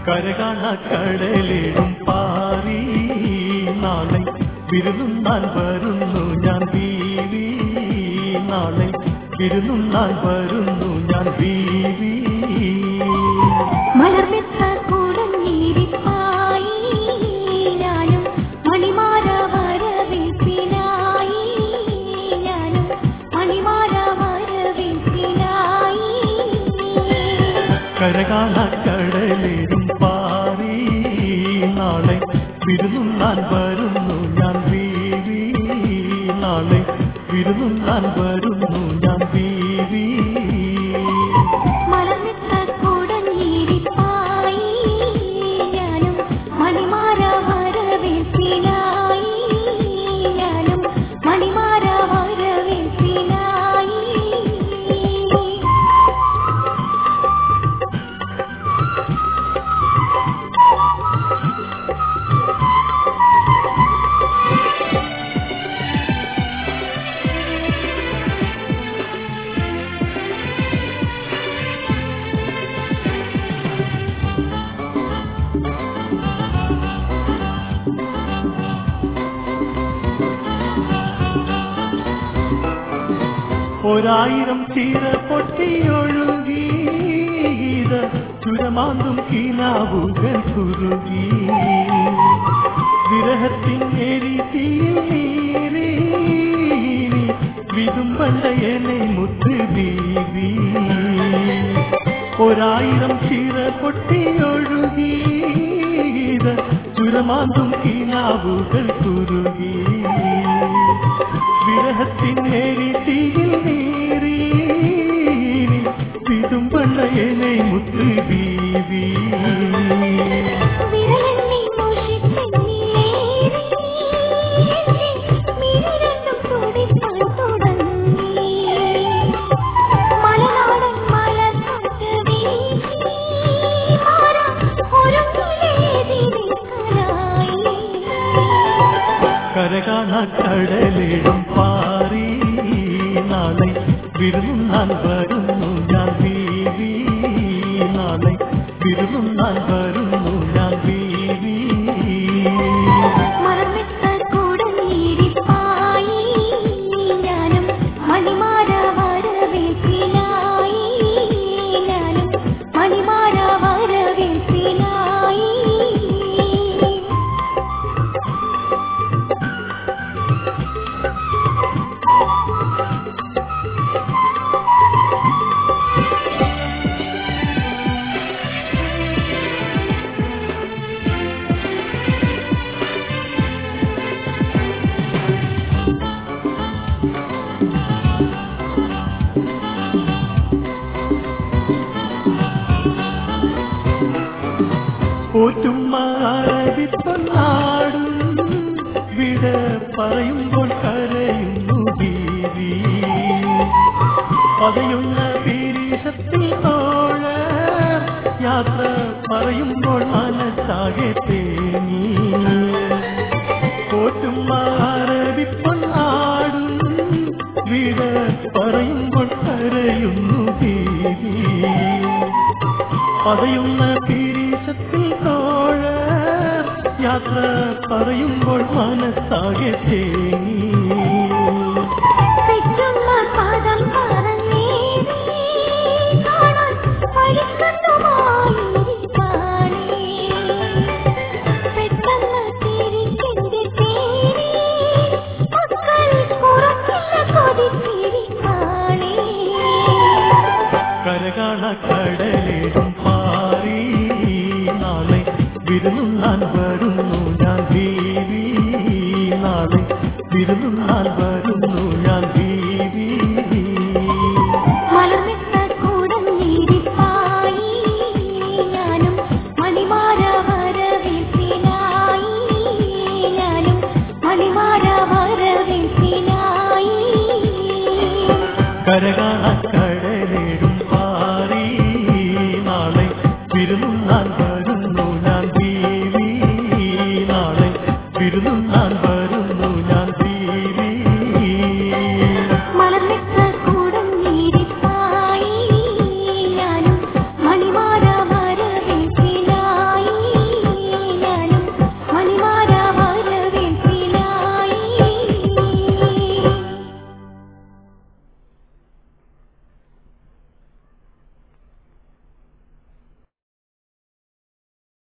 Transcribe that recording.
കരകാണ കടലിടും പാറി നാളെ വിരുന്നുണ്ണാൻ വരുന്നു ഞാൻ ബീവി നാളെ വിരുന്നുണ്ണാൻ വരുന്നു ഞാൻ ബീവി മലർമെത്ത കുടഞ്ഞിരിപ്പായി ഞാനും മണിമാല വരവേൽപ്പിനായി ഞാനും മണിമാല വരവേൽപ്പിനായി കരകാണ കടലിടും പാറി നാളെ വിരുന്നുണ്ണാൻ വരുന്നു ഞാൻ ബീവി നാളെ വിരുന്നുണ്ണാൻ വരുന്നു ഞാൻ ബീവി മലർമെത്ത കുടഞ്ഞിരിപ്പായി ഞാനും മണിമാല വരവേൽപ്പിനായി ഞാനും മണിമാല വരവേൽപ്പിനായി ഒരായിരം ചീര പൊട്ടിയൊഴുകി ഇത് ചുരമാന്തും കീനാവുകൾ കുറുകി വിരഹത്തിൻ എരിതിയിൽ നീരി വിതുമ്പണ്ട എന്നെ മുത്ത് ദീവി ഒരായിരം ചീര പൊട്ടിയൊഴുകി ഇത് ചുരമാന്തും കീനാവുകൾ കുറുകി വിരഹത്തിൻ എരിതിയിൽ നീരി വിതുമ്പണ്ട എന്നെ മുത്ത് ദീവി വിരലെണ്ണി മോഷിച്ചെന്നിലേറി മിഴിരണ്ടും തുടിപ്പാൻ തുടങ്ങി മലനാടൻ മലർക്കാറ്റ് വീശി മാറാം ഒരുങ്ങിലേതിരിക്കലായി കരകാണ കടലിടും പാറി നാളെ വിരുന്നാൻ വരുന്നു ഞാൻ ബീവി നാളെ വിരുന്നാൻ വരുന്നു ഞാൻ ബീവി മറന്നിട്ട കുടഞ്ഞിരിപ്പായി ഞാനും മണിമാല വരവേൽപ്പിനായി ഞാനും മണിമാല വരവേൽപ്പിനായി പോറ്റുമാരവിപ്പൊന്നാടും വിട പറയുമ്പോൾ കരയുന്നു ബീവി പതയുന്ന പീരീഷത്തിൽ തോഴ യാത്ര പറയുമ്പോൾ മനസ്സാകെ തേങ്ങി പോറ്റുമാരവിപ്പൊന്നാടും വിട പറയുമ്പോൾ കരയുന്നു ബീവി പതയുന്ന പീരീശത്തിൽ തോഴ യാത്ര പറയുമ്പോൾ മനസ്സാകെ തേങ്ങി പെറ്റുന്ന പദം പറഞ്ഞേറി കാണാൻ വഴിക്കണ്ണുമായിരിക്കാനേ. പെട്ടെന്ന് തിരിച്ചെന്റെ തേരി മക്കൾ കുറച്ചില്ല കൊതിച്ചിരിക്കാനേ. കരകാണ കടലിടും പാറി നാളെ വിരുന്നുണ്ണാൻ വരുന്നു ഞാൻ ദേവി നാളെ വിരുന്നുണ്ണാൻ വരുന്നു